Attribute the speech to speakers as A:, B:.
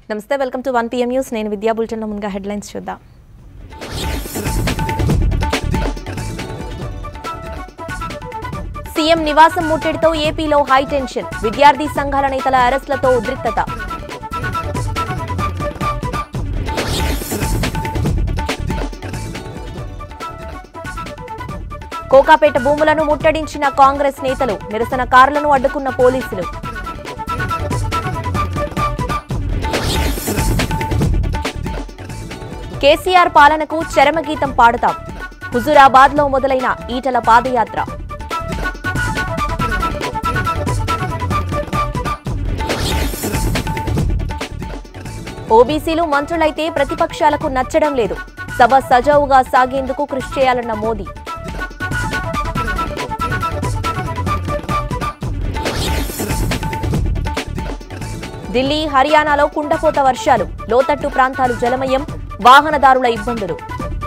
A: నమస్తే welcome to one PM news నేను విద్యా బులెటిన్లో ముందుగా హెడ్లైన్స్ చూద్దాం సీఎం నివాసం ముట్టడితో ఏపీలో హై టెన్షన్ విద్యార్థి సంఘాల నేతల అరెస్టులతో ఉద్రిక్తత కోకాపేట భూములను ముట్టడించిన కాంగ్రెస్ నేతలు నిరసనకారులను అడ్డుకున్న పోలీసులు కేసీఆర్ పాలనకు చరమగీతం పాడుతాం హుజురాబాద్ లో మొదలైన ఈటల పాదయాత్ర ఓబీసీలు మంత్రులైతే ప్రతిపక్షాలకు నచ్చడం లేదు సభ సజావుగా సాగేందుకు కృషి చేయాలన్న మోదీ ఢిల్లీ హర్యానాలో కుండపోత వర్షాలు లోతట్టు ప్రాంతాలు జలమయం వాహనదారుల ఇబ్బందులు